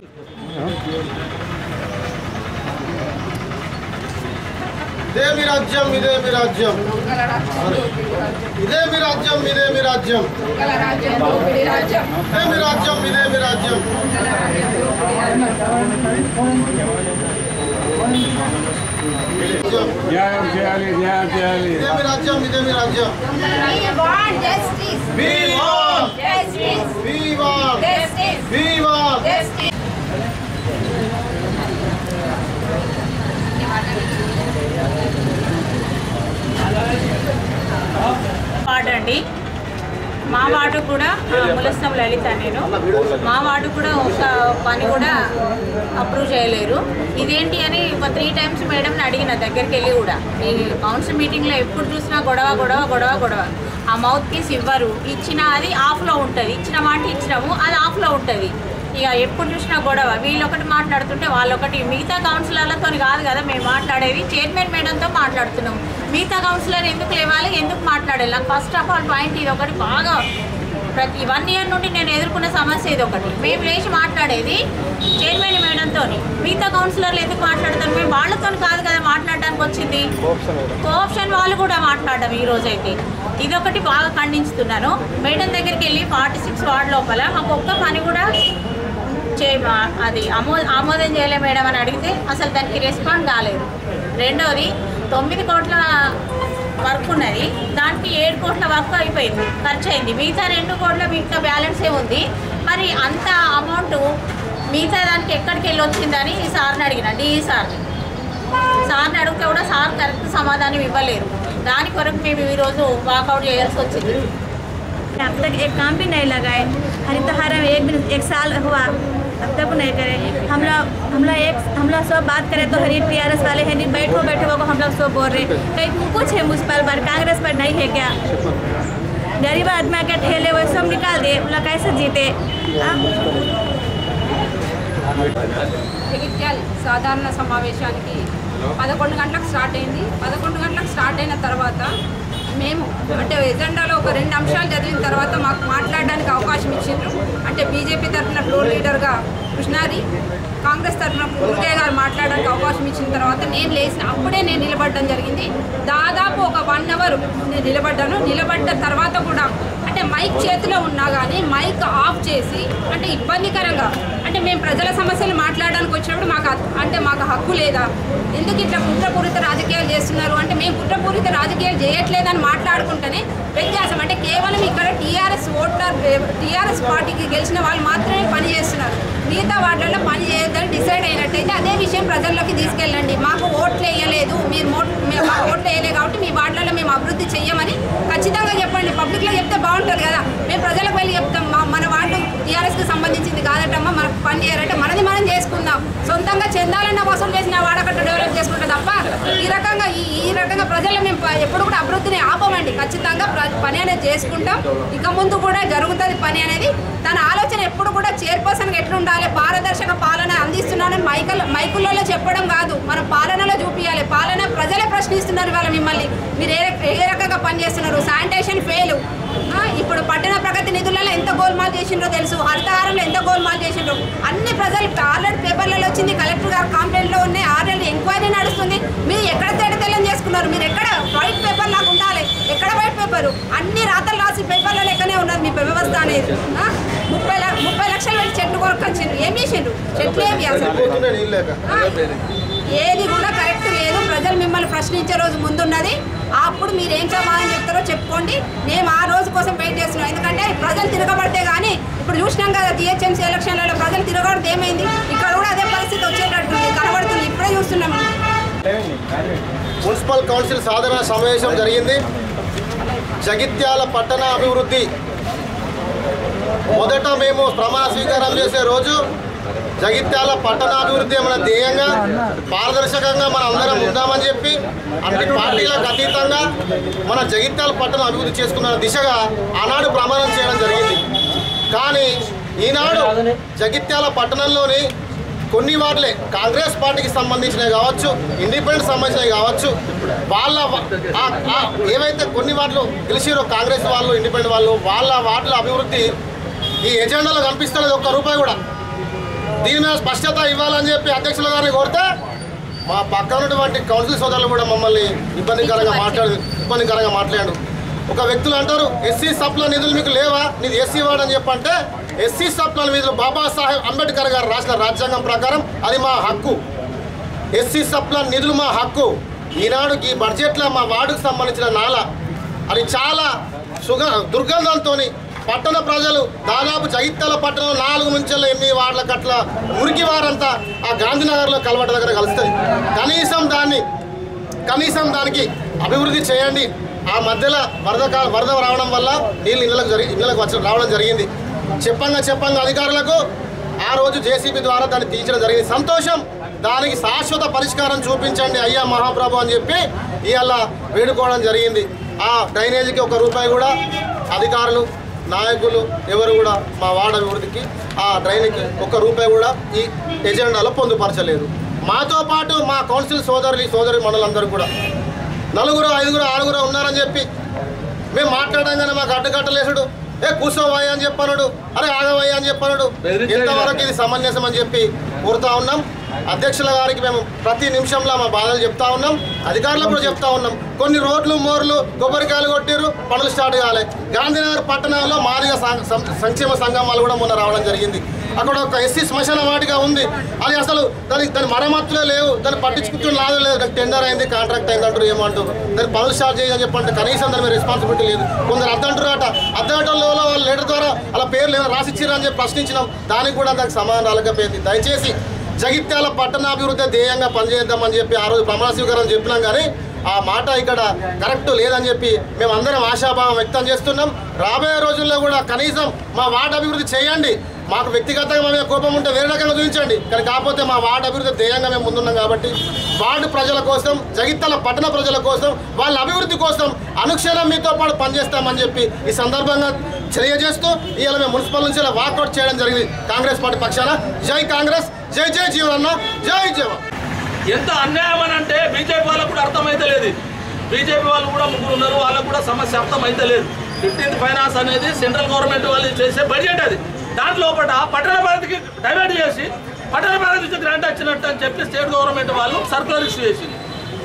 ఇదే మీ రాజ్యం ఇదే మీ రాజ్యం ఇదే మీ రాజ్యం ఇదే మీ రాజ్యం ఇదే మీ రాజ్యం ఇదే మీ రాజ్యం రాజ్యం. న్యాయం చేయాలి న్యాయం చేయాలి ఇదే మీ రాజ్యం ఇదే మీ రాజ్యం We want justice. We want, Justice. we want, Justice. we want. Justice. Ward అండి మా వార్డు కూడా ఆ, ములస్తం లలిత నేను మా వార్డు కూడా ఒక పని కూడా అప్రూవ్ చేయలేరు ఇదేంటి అని ఒక త్రీ టైమ్స్ మేడంని అడిగిన దగ్గరికి వెళ్ళి కూడా ఈ కౌన్సిల్ మీటింగ్లో ఎప్పుడు చూసినా గొడవ గొడవ గొడవ గొడవ ఆ మౌత్ పీస్ ఇవ్వరు ఇచ్చిన అది ఆఫ్లో ఉంటుంది ఇచ్చిన మాట ఇచ్చినాము అది ఆఫ్లో ఉంటుంది ఇక ఎప్పుడు చూసినా గొడవ వీళ్ళు ఒకటి మాట్లాడుతుంటే వాళ్ళు ఒకటి మిగతా కౌన్సిలర్లతో కాదు కదా మేము మాట్లాడేది చైర్మన్ మేడంతో మాట్లాడుతున్నాం మిగతా కౌన్సిలర్ ఎందుకు లేవాలి ఎందుకు మాట్లాడాలి నాకు ఫస్ట్ ఆఫ్ ఆల్ పాయింట్ ఇది ఒకటి బాగా ప్రతి వన్ ఇయర్ నుండి నేను ఎదుర్కొన్న సమస్య ఇది ఒకటి మేము లేచి మాట్లాడేది చైర్మన్ మేడంతో మిగతా కౌన్సిలర్లు ఎందుకు మాట్లాడతారు మేము వాళ్ళతో కాదు కదా మాట్లాడడానికి వచ్చింది కోఆప్షన్ వాళ్ళు కూడా మాట్లాడడం ఈ రోజు అయితే ఇదొకటి బాగా ఖండించుతున్నాను మేడం దగ్గరికి వెళ్ళి ఫార్టీ సిక్స్ వార్డ్ లోపల మాకు ఒక్క పని కూడా చే అది ఆమో ఆమోదం చేయలే మేడం అని అడిగితే అసలు దానికి రెస్పాండ్ కాలేదు రెండోది తొమ్మిది కోట్ల వర్క్ ఉన్నది దానికి ఏడు కోట్ల వర్క్ అయిపోయింది ఖర్చు అయింది మిగతా రెండు కోట్ల మిగతా బ్యాలెన్సే ఉంది మరి అంత అమౌంట్ మిగతా దానికి ఎక్కడికి వెళ్ళి వచ్చిందని ఈ సార్ని అడిగిన డిఈ సార్ని సార్ని అడిగితే కూడా సార్ కరెక్ట్ సమాధానం ఇవ్వలేరు దాని కొరకు మేము ఈరోజు వాకౌట్ చేయాల్సి వచ్చింది अब तक एक काम भी नहीं लगाए हरितहारा में एक दिन एक साल हुआ अब तक नहीं करे हम लोग हम लोग एक हम लोग सब बात करें तो हरी टी आर एस वाले हैं बैठो बैठो को हम लोग सब बोल रहे हैं कहीं कुछ है मुझ पर पर कांग्रेस पर नहीं है क्या गरीब आदमी के ठेले वो सब निकाल दिए हम लोग कैसे जीते हाँ? జగిత్యాల సాధారణ సమావేశానికి పదకొండు గంటలకు స్టార్ట్ అయింది పదకొండు గంటలకు స్టార్ట్ అయిన తర్వాత మేము అంటే ఎజెండాలో ఒక రెండు అంశాలు చదివిన తర్వాత మాకు మాట్లాడడానికి అవకాశం ఇచ్చిండ్రు అంటే బీజేపీ తరఫున ఫ్లోర్ లీడర్గా కృష్ణారి కాంగ్రెస్ తరఫున మురుగయ్య గారు మాట్లాడడానికి అవకాశం ఇచ్చిన తర్వాత నేను లేచిన అప్పుడే నేను నిలబడడం జరిగింది దాదాపు ఒక వన్ అవర్ నేను నిలబడ్డాను నిలబడ్డ తర్వాత కూడా అంటే మైక్ చేతిలో ఉన్నా కానీ మైక్ ఆఫ్ చేసి అంటే ఇబ్బందికరంగా అంటే మేము ప్రజల సమస్యలు మాట్లాడడానికి వచ్చినప్పుడు మాకు హక్కు- అంటే మాకు హక్కు లేదా ఎందుకు ఇట్లా కుట్రపూరిత రాజకీయాలు చేస్తున్నారు అంటే మేము కుట్రపూరిత రాజకీయాలు చేయట్లేదని మాట్లాడుకుంటేనే వ్యత్యాసం అంటే కేవలం ఇక్కడ టీఆర్ఎస్ ఓటర్ టీఆర్ఎస్ పార్టీకి గెలిచిన వాళ్ళు మాత్రమే పని చేస్తున్నారు మిగతా వాటిల్లో పని చేయొద్దని డిసైడ్ అయినట్టయితే అదే విషయం ప్రజల్లోకి తీసుకెళ్ళండి మాకు ఓట్లు వేయలేదు మీరు మోట్ మేము మాకు ఓట్లు వేయలేదు కాబట్టి మీ వార్డులలో మేము అభివృద్ధి చెయ్యమని ఖచ్చితంగా చెప్పండి పబ్లిక్లో చెప్తే బాగుంటుంది కదా మేము ప్రజలకు వెళ్ళి చెప్తాం మా మన వార్డు టీఆర్ఎస్కి సంబంధించింది కాదటమ్మా మనకు పని చేయాలంటే మనది మనం చేసుకుందాం సొంతంగా చెందాలన్న వసూలు చేసిన వాడకట్ట డెవలప్ చేసుకుంటాం తప్ప ఈ రకంగా ఈ ఈ రకంగా ప్రజలు మేము ప- ఎప్పుడు కూడా అభివృద్ధిని ఆపమండి ఖచ్చితంగా ప్ర- పని అనేది చేసుకుంటాం ఇక ముందు కూడా జరుగుతుంది పని అనేది తన ఆలోచన ఎప్పుడు కూడా చైర్పర్సన్గా ఎట్లా ఉండాలి పారదర్శక పాలన అందిస్తున్నానని మైకల్ మైకులలో చెప్పడం కాదు మన పాలనలో చూపించాలి పాలన ప్రజలే ప్రశ్నిస్తున్నారు ఇవాళ మిమ్మల్ని మీరు ఏ ఏ రకంగా పనిచేస్తున్నారు శానిటేషన్ ఫెయిల్ ఇప్పుడు పట్టణ ప్రగతి నిధులలో ఎంత గోల్మాల్ చేసిండ్రో తెలుసు హరితహారంలో ఎంత గోల్మాల్ చేసిండ్రో అన్ని ప్రజలు ఆల్రెడీ పేపర్లలో వచ్చింది కలెక్టర్ గారు కంప్లైంట్లో ఉన్నాయి ఆల్రెడీ ఎంక్వైరీ నడుస్తుంది మీరు ఎక్కడ తేడా తెల్లని చేసుకున్నారు మీరు ఎక్కడ వైట్ పేపర్ లాగా ఉండాలి ఎక్కడ వైట్ పేపర్ అన్ని రాతలు రాసి పేపర్ల లెక్కనే ఉన్నది మీ వ్యవస్థ అనేది ఆ? ముప్పై ల- ముప్పై లక్షలు పెట్టి చెట్లు కొనుక్కొచ్చిండ్రు ఏం చేసిండ్రు చెట్లు ఏమి అసలు పోతున్నాయి నీళ్ళు లేక ఆ, ఏది కూడా కరెక్ట్ లేదు ప్రజలు మిమ్మల్ని ప్రశ్నించే రోజు ముందున్నది అప్పుడు మీరు ఏం సమాధానం చెప్తారో చెప్పుకోండి మేము ఆ రోజు కోసం వెయిట్ చేస్తున్నాం ఎందుకంటే ప్రజలు తిరగబడితే కానీ ఇప్పుడు చూసినాం కదా జిహెచ్ఎంసీ ఎలక్షన్లలో ప్రజలు తిరగబడితే ఏమైంది ఇక్కడ కూడా అదే పరిస్థితి వచ్చేటట్టుంది కనబడుతుంది ఇప్పుడే చూస్తున్నాం మున్సిపల్ కౌన్సిల్ సాధారణ సమావేశం జరిగింది జగిత్యాల పట్టణ అభివృద్ధి మొదట మేము ప్రమాణ స్వీకారం చేసే రోజు జగిత్యాల పట్టణాభివృద్ధి మన ధ్యేయంగా పారదర్శకంగా మన అందరం ఉందామని చెప్పి అన్ని పార్టీలకు అతీతంగా మన జగిత్యాల పట్టణం అభివృద్ధి చేసుకున్న దిశగా ఆనాడు ప్రమాణం చేయడం జరిగింది కానీ ఈనాడు జగిత్యాల పట్టణంలోని కొన్ని వార్డులే కాంగ్రెస్ పార్టీకి సంబంధించినవి కావచ్చు ఇండిపెండెంట్ సంబంధించినవి కావచ్చు వాళ్ళ వ- ఆ- ఆ ఏవైతే కొన్ని వార్డులు గెలిచిరో కాంగ్రెస్ వాళ్ళు ఇండిపెండెంట్ వాళ్ళు వాళ్ళ వార్డుల అభివృద్ధి ఈ ఎజెండాలో కనిపిస్తలేదు ఒక్క రూపాయి కూడా దీని మీద స్పష్టత ఇవ్వాలని చెప్పి అధ్యక్షుల గారిని కోరితే మా పక్కన ఉన్నటువంటి కౌన్సిల్ సోదరులు కూడా మమ్మల్ని ఇబ్బందికరంగా మాట్లాడు ఇబ్బందికరంగా మాట్లాడు ఒక వ్యక్తులు అంటారు ఎస్సీ సప్ల నిధులు మీకు లేవా నీది ఎస్సీ వాడని చెప్పంటే ఎస్సీ సప్ల నిధులు బాబాసాహెబ్ అంబేద్కర్ గారు రాసిన రాజ్యాంగం ప్రకారం అది మా హక్కు ఎస్సీ సప్ల నిధులు మా హక్కు ఈనాడు ఈ బడ్జెట్లో మా వార్డుకు సంబంధించిన నాల అది చాలా సుగ దుర్గంధంతో పట్టణ ప్రజలు దాదాపు జగిత్యాల పట్టణంలో నాలుగు నుంచి ఎనిమిది వార్డుల కట్ల మురికి వారంతా ఆ గాంధీనగర్లో కలవట దగ్గర కలుస్తుంది కనీసం దాన్ని కనీసం దానికి అభివృద్ధి చేయండి ఆ మధ్యలో వరద కా- వరద రావడం వల్ల నీళ్ళు ఇళ్ళకు జరిగి ఇళ్ళకు వచ్చి రావడం జరిగింది చెప్పంగా చెప్పంగా అధికారులకు ఆ రోజు జేసీబీ ద్వారా దాన్ని తీర్చడం జరిగింది సంతోషం దానికి శాశ్వత పరిష్కారం చూపించండి అయ్యా మహాప్రభు అని చెప్పి ఇవాళ వేడుకోవడం జరిగింది ఆ డ్రైనేజీకి ఒక రూపాయి కూడా అధికారులు నాయకులు ఎవరు కూడా మా వార్డు అభివృద్ధికి ఆ డ్రైన్కి ఒక్క రూపాయి కూడా ఈ ఎజెండాలో పొందుపరచలేదు మాతో పాటు మా కౌన్సిల్ సోదరులు సోదరి మండలందరూ కూడా నలుగురు ఐదుగురు ఆరుగురు ఉన్నారని చెప్పి మేము మాట్లాడంగానే మాకు అడ్డుకట్టలేసుడు ఏ కూర్చోవయ్యా అని చెప్పనుడు అరే ఆగవయ్యా అని చెప్పనుడు ఎంతవరకు ఇది సమంజసం అని చెప్పి కోరుతా ఉన్నాం అధ్యక్షుల గారికి మేము ప్రతి నిమిషంలో మా బాధలు చెప్తా ఉన్నాం అధికారులకు కూడా చెప్తా ఉన్నాం కొన్ని రోడ్లు మోర్లు కొబ్బరికాయలు కొట్టిర్రు పనులు స్టార్ట్ కాలే గాంధీనగర్ పట్టణంలో మాదిగ సం- సం- సంక్షేమ సంఘం వాళ్ళు కూడా మొన్న రావడం జరిగింది అక్కడ ఒక ఎస్సీ శ్మశాన వాటిగా ఉంది అది అసలు దానికి దాని మరమ్మతులే లేవు దాన్ని పట్టించుకుంటున్న లాభం లేదు దానికి టెండర్ అయింది కాంట్రాక్ట్ అయింది అంటారు ఏమంటారు దాన్ని పనులు స్టార్ట్ చేయని చెప్పంటే కనీసం దాని మీద రెస్పాన్సిబిలిటీ లేదు కొందరు అద్దంటారు అట అద్దంటంలో వాళ్ళ లెటర్ ద్వారా అలా పేర్లు ఏమైనా రాసిచ్చిరా అని చెప్పి ప్రశ్నించినాం దానికి కూడా దానికి సమాధానం రాలేకపోయింది దయచేసి జగిత్యాల పట్టణాభివృద్ధి ధ్యేయంగా పనిచేద్దామని చెప్పి ఆ రోజు ప్రమాణ స్వీకారం చెప్పినాం కానీ ఆ మాట ఇక్కడ కరెక్ట్ లేదని చెప్పి మేము అందరం ఆశాభావం వ్యక్తం చేస్తున్నాం రాబోయే రోజుల్లో కూడా కనీసం మా వార్డు అభివృద్ధి చేయండి మాకు వ్యక్తిగతంగా మా మీద కోపం ఉంటే వేరే రకంగా చూపించండి కానీ కాకపోతే మా వార్డు అభివృద్ధి ధ్యేయంగా మేము ముందున్నాం కాబట్టి వార్డు ప్రజల కోసం జగిత్యాల పట్టణ ప్రజల కోసం వాళ్ళ అభివృద్ధి కోసం అనుక్షణం మీతో పాటు పనిచేస్తామని చెప్పి ఈ సందర్భంగా తెలియజేస్తూ ఇవాళ మేము మున్సిపల్ నుంచి ఇలా వాకౌట్ చేయడం జరిగింది కాంగ్రెస్ పార్టీ పక్షాన జై కాంగ్రెస్ జై జై జీవన్ జై జీవన్ ఎంత అన్యాయం అని అంటే బీజేపీ వాళ్ళకు కూడా అర్థమైతే లేదు బీజేపీ వాళ్ళు కూడా ముగ్గురు ఉన్నారు వాళ్ళకు కూడా సమస్య అర్థమైతే లేదు ఫిఫ్టీన్త్ ఫైనాన్స్ అనేది సెంట్రల్ గవర్నమెంట్ వాళ్ళు చేసే బడ్జెట్ అది దాంట్లో ఒకట పట్టణ పరిధికి డైవర్ట్ చేసి పట్టణ పరిధి నుంచి గ్రాంట్ వచ్చినట్టు అని చెప్పి స్టేట్ గవర్నమెంట్ వాళ్ళు సర్కులర్ ఇష్యూ చేసింది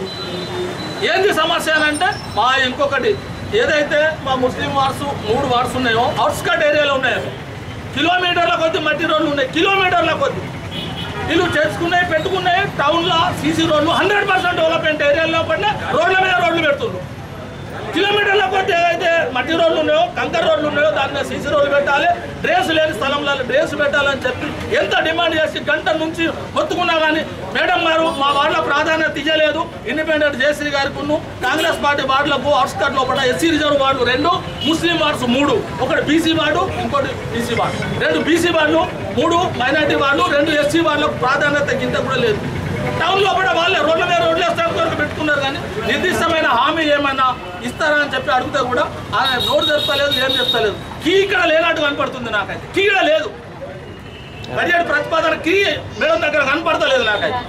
ఏంది సమస్య అని అంటే మా ఇంకొకటి ఏదైతే మా ముస్లిం వార్స్ మూడు వార్స్ ఉన్నాయో అవుట్స్కట్ ఏరియాలో ఉన్నాయో కిలోమీటర్ల కొద్ది మట్టి రోడ్లు ఉన్నాయి కిలోమీటర్ల కొద్ది వీళ్ళు చేసుకున్నాయి పెట్టుకున్నాయి టౌన్లో సీసీ రోడ్లు హండ్రెడ్ పర్సెంట్ డెవలప్మెంట్ ఏరియాలో పడిన రోడ్ల మీద రోడ్లు పెడుతున్నారు కిలోమీటర్ల కొద్ది ఏదైతే మట్టి రోడ్లు ఉన్నాయో కంకర రోడ్లు ఉన్నాయో దాని మీద సీసీ రోడ్లు పెట్టాలి డ్రేస్ లేని స్థలంలో డ్రేస్ పెట్టాలని చెప్పి ఎంత డిమాండ్ చేసి గంట నుంచి మొత్తుకున్నా కానీ మేడం గారు మా వాళ్ళ ప్రాధాన్యత ఇవ్వలేదు ఇండిపెండెంట్ జేసీ గారికి ఉన్ను కాంగ్రెస్ పార్టీ వార్డులకు అవుట్స్కట్ లోపల ఎస్సీ రిజర్వ్ వార్డు రెండు ముస్లిం వార్డ్స్ మూడు ఒకటి బీసీ వార్డు ఇంకోటి బీసీ వార్డు రెండు బీసీ వార్డులు మూడు మైనార్టీ వార్డులు రెండు ఎస్సీ వార్డులకు ప్రాధాన్యత గింత కూడా లేదు టౌన్ లోపల వాళ్ళే రోడ్ల మీద రోడ్లు వేస్తానికి వరకు పెట్టుకున్నారు కానీ నిర్దిష్టమైన హామీ ఏమన్నా ఇస్తారా అని చెప్పి అడిగితే కూడా ఆయన నోరు తెస్తలేదు ఏం తెస్తలేదు కీ ఇక్కడ లేనట్టు కనపడుతుంది నాకైతే కీ ఇక్కడ లేదు బడ్జెట్ ప్రతిపాదన కీ మేడం దగ్గర కనపడతలేదు నాకైతే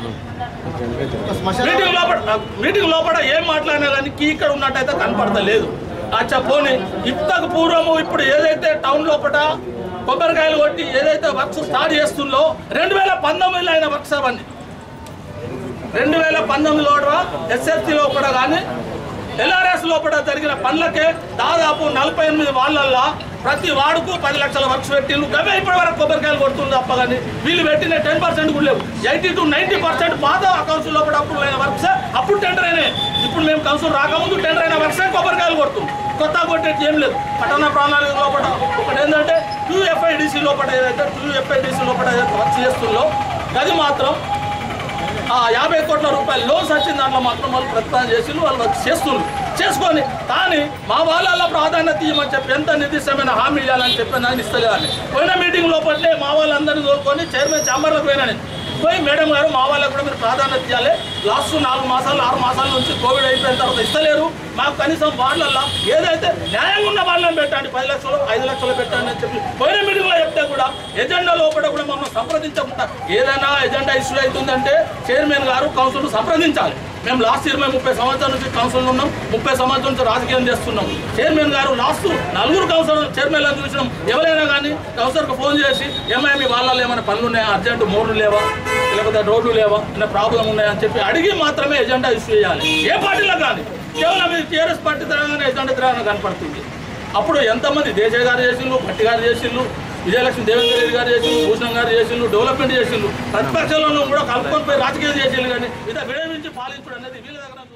మీటింగ్ లోపల మీటింగ్ లోపల ఏం మాట్లాడినా కానీ కీ ఇక్కడ ఉన్నట్టయితే కనపడతలేదు అచ్చా పోనీ ఇంతకు పూర్వము ఇప్పుడు ఏదైతే టౌన్ లోపల కొబ్బరికాయలు కొట్టి ఏదైతే వర్క్స్ స్టార్ట్ చేస్తుందో రెండు వేల పంతొమ్మిదిలో అయిన వర్క్స్ అవన్నీ రెండు వేల పంతొమ్మిదిలో ఎస్ఎస్సి లోపల కానీ ఎల్ఆర్ఎస్ లోపల జరిగిన పనులకే దాదాపు నలభై ఎనిమిది వాళ్ళల్లో ప్రతి వాడుకు పది లక్షల వర్క్స్ పెట్టిండ్రు గవే ఇప్పటి వరకు కొబ్బరికాయలు కొడుతుంది తప్ప కానీ వీళ్ళు పెట్టిన టెన్ పర్సెంట్ కూడా లేవు ఎయిటీ టు నైంటీ పర్సెంట్ పాత కౌన్సిల్ లోపల అప్పుడు అయిన వర్క్స్ అప్పుడు టెండర్ అయినాయి ఇప్పుడు మేము కౌన్సిల్ రాకముందు టెండర్ అయిన వర్క్సే కొబ్బరికాయలు కొడుతుంది కొత్త కొట్టేది ఏం లేదు పట్టణ ప్రణాళిక లోపల ఒకటి ఏంటంటే టూ ఎఫ్ఐడిసి లోపల ఏదైతే టూ ఎఫ్ఐడిసి లోపల ఏదైతే వర్క్ చేస్తుందో అది మాత్రం ఆ యాభై కోట్ల రూపాయలు లోన్స్ వచ్చిన దాంట్లో మాత్రం వాళ్ళు ప్రతిపాదన చేసి వాళ్ళు వచ్చి చేస్తున్నారు చేసుకొని కానీ మా వాళ్ళ ప్రాధాన్యత ఇవ్వమని చెప్పి ఎంత నిర్దిష్టమైన హామీ ఇవ్వాలని చెప్పి నాకు ఇస్తలేదని పోయిన మీటింగ్ లోపలే మా వాళ్ళందరినీ తోలుకొని చైర్మన్ ఛాంబర్లకు పోయినాను పోయి మేడం గారు మా వాళ్ళకు కూడా మీరు ప్రాధాన్యత ఇవ్వాలి లాస్ట్ నాలుగు మాసాలు ఆరు మాసాల నుంచి కోవిడ్ అయిపోయిన తర్వాత ఇస్తలేరు మాకు కనీసం వాళ్ళల్లో ఏదైతే న్యాయంగా ఉన్న వాళ్ళని పెట్టండి పది లక్షలు ఐదు లక్షలు పెట్టండి అని చెప్పి పోయిన మీటింగ్లో చెప్తే కూడా ఎజెండా లోపల కూడా మమ్మల్ని సంప్రదించకుండా ఏదైనా ఎజెండా ఇష్యూ అవుతుందంటే చైర్మన్ గారు కౌన్సిల్ సంప్రదించాలి మేము లాస్ట్ ఇరవై ముప్పై సంవత్సరాల నుంచి కౌన్సిల్ ఉన్నాం ముప్పై సంవత్సరాల నుంచి రాజకీయం చేస్తున్నాం చైర్మన్ గారు లాస్ట్ నలుగురు కౌన్సిలర్ చైర్మన్లను చూసినాం ఎవరైనా కానీ అవసరం ఫోన్ చేసి ఏమైనా మీ వాళ్ళలో ఏమైనా పనులు ఉన్నాయా అర్జెంట్ మోర్లు లేవా లేకపోతే రోడ్లు లేవా ఏమైనా ప్రాబ్లం ఉన్నాయా అని చెప్పి అడిగి మాత్రమే ఎజెండా ఇష్యూ చేయాలి ఏ పార్టీలో కానీ కేవలం ఇది TRS party Telangana agenda Telangana కనపడుతుంది అప్పుడు ఎంతమంది దేశాయ్ గారు చేసిండ్రు పట్టి గారు చేసిండ్రు విజయలక్ష్మి దేవేంద్ర రెడ్డి గారు చేసిండ్రు భూషణం గారు చేసిండ్రు డెవలప్మెంట్ చేసిండ్రు ప్రతిపక్షంలో కూడా కలుపుకొని పోయి రాజకీయం చేసిండ్రు కానీ ఇదే విడమించి పాలించడం అనేది వీళ్ళ దగ్గర